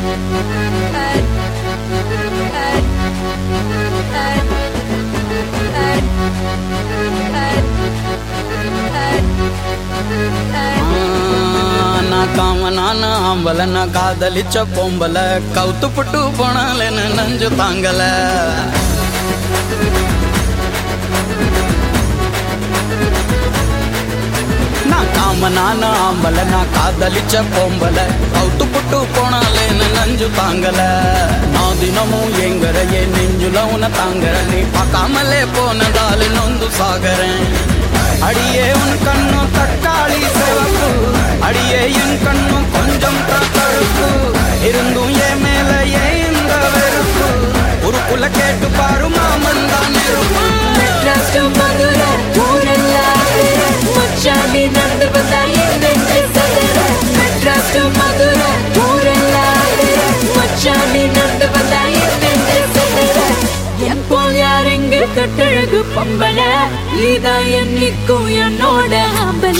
நான் காமனான ஆம்பல நான் காதலிச்ச பொம்பல கவுத்து புட்டு போனாலேன்னு நஞ்சு தாங்கல நான் காமனான ஆம்பல நான் காதலிச்ச பொம்பல கவுத்து புட்டு போனாலேன்னு நஞ்சு தாங்கல நான் தினமும் எங்கற என் நெஞ்சுல உன தாங்கற நீ பார்க்காமலே போனதால நொந்து சாகறேன் அடியே உன் கண்ணும் தக்காளி சிவப்பு அடியே என் கண்ணும் கொஞ்சம் தக்கழுப்பு இருந்தும் என் மேல ஏன் இந்த வெறுப்பு உருக்குள்ள கேட்டு பாரு மாமன் தான் நெருப்பு மெட்ராஸ் to மதுரை ஊரெல்ல மச்சாண்டி நடந்து வந்தா என் நெஞ்சை சதுர மெட்ராஸ் to மதுரை ஊரெல்ல மச்சாண்டி நடந்து வந்தா என் நெஞ்சை சதுர என் போல் யார் இங்கு கட்டழகு பொம்பள இதா என்னைக்கும் என்னோட ஆம்பல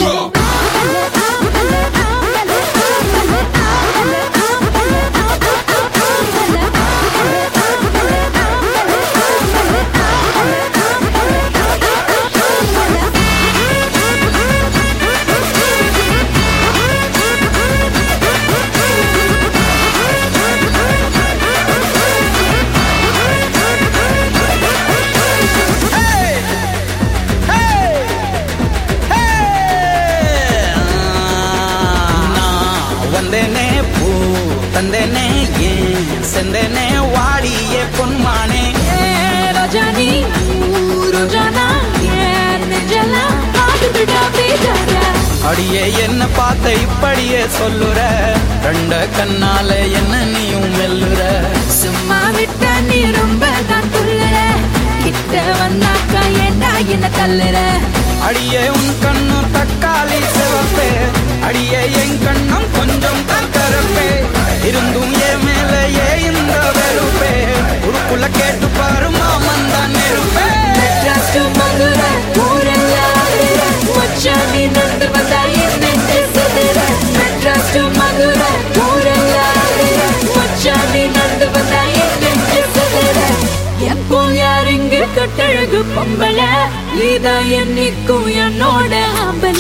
வந்தேனே பூ தந்தேனே ஏன் செந்தேனே வாடியே பொன்மானே ரோஜானி ரோஜானா ஏன் நெஞ்செல்லாம் காட்டு விடா பேசாத அடியே என்ன பார்த்த இப்படியே சொல்லுற ரெண்ட கண்ணால என்ன நீயும் மெல்லுற சும்மா விட்டா நீ ரொம்ப தான் துள்ளுற கிட்ட வந்தாக்கா ஏண்டா என்ன தள்ளுற அடியே உன் கண்ணும் தக்காளி சிவப்பே அடியே என் கண்ணும் கொஞ்சம் தக்கரப்பே இருந்தும் என் மேல ஏ இந்த வெறுப்பே உருக்குள்ள கேட்டு பாரு மாமன் தான் நெருப்பே மெட்ராஸ் to மதுரை ஊரெல்லாம் மச்சாண்டி நடந்து வந்தா என் நெஞ்சை சதுர மெட்ராஸ் to மதுரை ஊரெல்லாம் மச்சாண்டி நடந்து வந்தா என் நெஞ்சை சதுர என் போல் யார் இங்கு கட்டழகு பொம்பள இதா என்னைக்கும் என்னோட ஆம்பல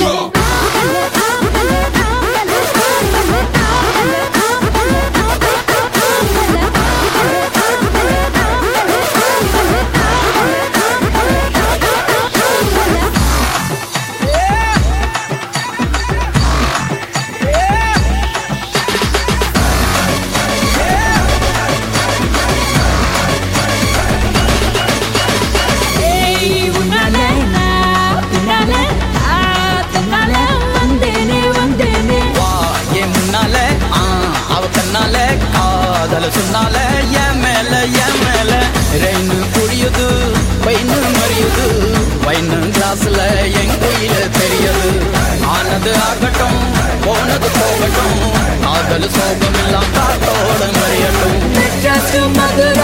ஏய் உன்னால நான் பின்னால ஆ தன்னால வந்தேனே வந்தேனே வா என் முன்னால ஆ, அவ கண்ணால காதல சொன்னால என் மேல என் மேல ரெயின்னு புரியுது பைன்னு மறியுது பைன்னு கிளாஸ்ல என் குயில தெரியுது ஆனது ஆகட்டும் போனது போகட்டும் காதல் சோகம் எல்லாம் காத்தோட மறியட்டும் மெட்ராஸ் to மதுரை